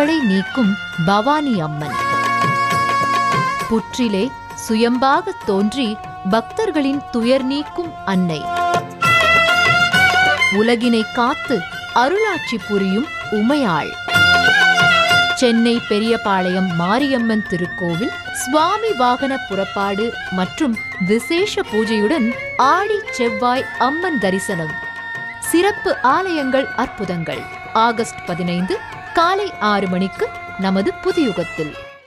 துன்பங்களை நீக்கும் பவானி அம்மன் புற்றிலே சுயம்பாக தோன்றி பக்தர்களின் துயர் நீக்கும் அன்னை உலகினை காத்து அருளாட்சி புரியும் உமையாள் சென்னை பெரியபாளையம் மாரியம்மன் திருக்கோவில் சுவாமி வாகன புறப்பாடு மற்றும் விசேஷ பூஜையுடன் ஆடி செவ்வாய் அம்மன் தரிசனம் சிறப்பு ஆலயங்கள் அற்புதங்கள் ஆகஸ்ட் பதினைந்து காலை ஆறு மணிக்கு நமது புதியுகத்தில்